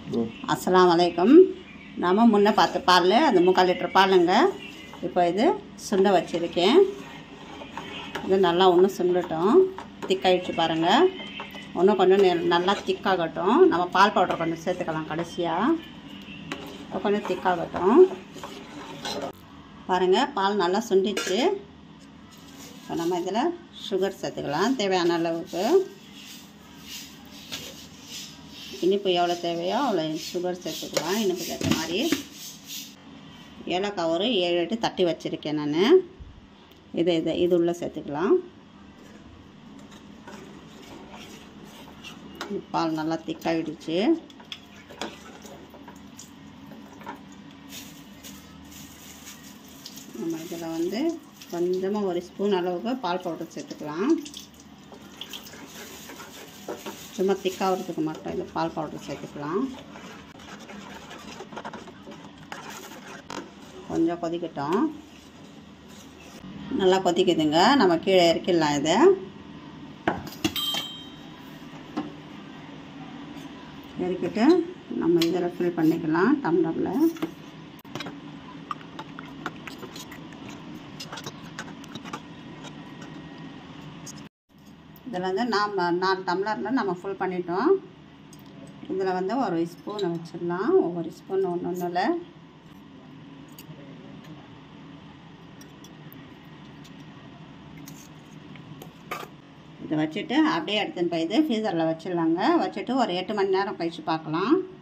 ம் அஸ்ஸலாமு அலைக்கும் நம்ம முன்ன பார்த்த பால் அந்த முக்கால் லிட்டர் பாலுங்க இப்போ இது சுண்ட வச்சுருக்கேன் இது நல்லா ஒன்று சுண்டட்டும் திக்காயிடுச்சு பாருங்கள் இன்னும் கொஞ்சம் நெ- நல்லா திக்காகட்டும் நம்ம பால் பவுடர் கொஞ்சம் சேர்த்துக்கலாம் கடைசியாக இப்போ கொஞ்சம் திக்காகட்டும் பாருங்கள் பால் நல்லா சுண்டிச்சு இப்போ நம்ம இதில் சுகர் சேர்த்துக்கலாம் தேவையான அளவுக்கு இனிப்பு எவ்வளோ தேவையோ அவ்வளோ சுகர் சேர்த்துக்கலாம் இனிப்புக்கு ஏற்ற மாதிரி ஏலக்காய் ஒரு ஏழு எட்டு தட்டி வச்சுருக்கேன் நான் இதை இதை இது உள்ளே சேர்த்துக்கலாம் பால் நல்லா திக்காகிடுச்சு நம்ம இதில் வந்து கொஞ்சமாக ஒரு ஸ்பூன் அளவுக்கு பால் பவுடர் சேர்த்துக்கலாம் சும்மா திக்காகிறதுக்கு மட்டும் இந்த பால் பவுடர் சேர்த்துக்கலாம் கொஞ்சம் கொதிக்கட்டும் நல்லா கொதிக்குதுங்க நம்ம கீழே இறக்கிடலாம் இதை இறக்கிட்டு நம்ம இதில் ஃபில் பண்ணிக்கலாம் டம்ளரில் இதில் வந்து நாம் நாலு டம்ளரில் நம்ம ஃபுல் பண்ணிட்டோம் இதில் வந்து ஒரு ஸ்பூனை வச்சிடலாம் ஒவ்வொரு ஸ்பூன் ஒன்று ஒன்றில் இதை வச்சுட்டு அப்படியே எடுத்துன்னு போய் இது ஃப்ரீசரில் வச்சிடலாங்க வச்சுட்டு ஒரு எட்டு மணி நேரம் கழித்து பார்க்கலாம்